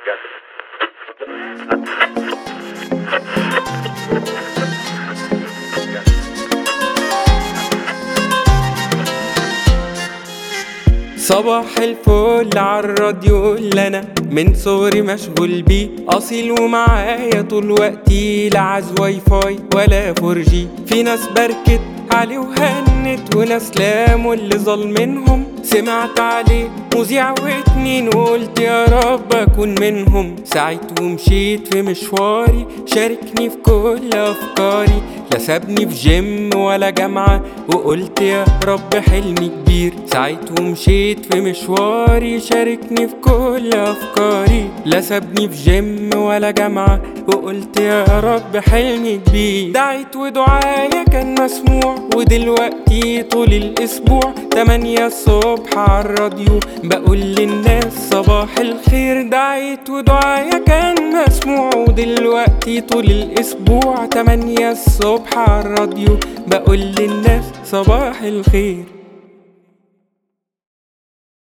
صباح الفل عالراديو اللي انا من صغري مشغول بيه اصيل ومعايا طول وقتي لا عايز واي فاي ولا فورجي في ناس بركت عليه وهنت وناس لاموا اللي ظل منهم سمعت عليه مذيع واتنين وقلت يا رب اكون منهم سعيت ومشيت في مشواري شاركني في كل افكاري لا سابني في جيم ولا جامعة وقلت يا رب حلمي كبير سعيت ومشيت في مشواري شاركني في كل افكاري لا سابني في جيم ولا جامعة وقلت يا رب حلمي كبير دعيت ودعايا كان مسموع ودلوقتي طول الاسبوع تمانية الصبح عالراديو بقول للناس صباح الخير دعيت ودعايا كان مسموع ودلوقتي طول الاسبوع تمانية الصبح عالراديو بقول للناس صباح الخير